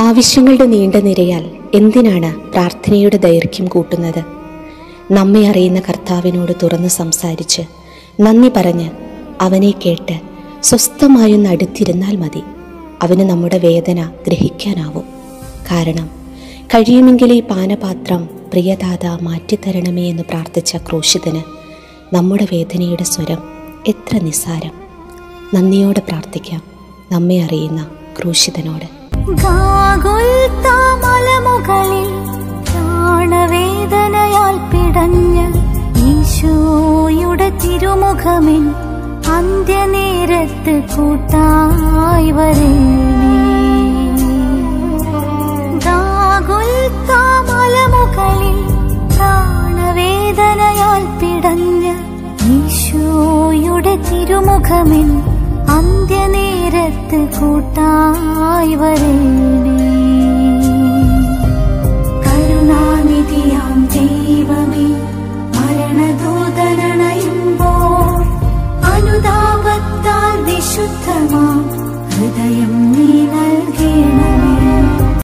ആവശ്യങ്ങളുടെ നീണ്ട നിരയാൽ എന്തിനാണ് പ്രാർത്ഥനയുടെ ദൈർഘ്യം കൂട്ടുന്നത് നമ്മെ അറിയുന്ന കർത്താവിനോട് തുറന്ന് സംസാരിച്ച് നന്ദി പറഞ്ഞ് അവനെ കേട്ട് സ്വസ്ഥമായൊന്ന് അടുത്തിരുന്നാൽ മതി അവന് നമ്മുടെ വേദന ഗ്രഹിക്കാനാവും കാരണം കഴിയുമെങ്കിൽ ഈ പാനപാത്രം പ്രിയദാത മാറ്റിത്തരണമേ എന്ന് പ്രാർത്ഥിച്ച ക്രൂശിതന് നമ്മുടെ വേദനയുടെ സ്വരം എത്ര നിസ്സാരം നന്ദിയോടെ പ്രാർത്ഥിക്കാം നമ്മെ അറിയുന്ന ക്രൂശിതനോട് ഗാഗുൽത്താമലമുകളിൽ പ്രാണവേദനയാൽ പിടഞ്ഞ് ഈശോയുടെ തിരുമുഖമിൻ അന്ത്യനേരത്ത് കൂട്ടായി വരേണേ ഗാഗുൽത്താമലമുകളിൽ പ്രാണവേദനയാൽ പിടഞ്ഞ് ഈശോയുടെ തിരുമുഖമിൻ അന്ത്യനേരത്ത് കൂട്ടായി വരേണേ കരുണാനിധിയാം ദൈവമേ മരണദൂതനണയുമ്പോൾ അനുതാപത്താൽ വിശുദ്ധമാം ഹൃദയം നീ നൽകേണമേ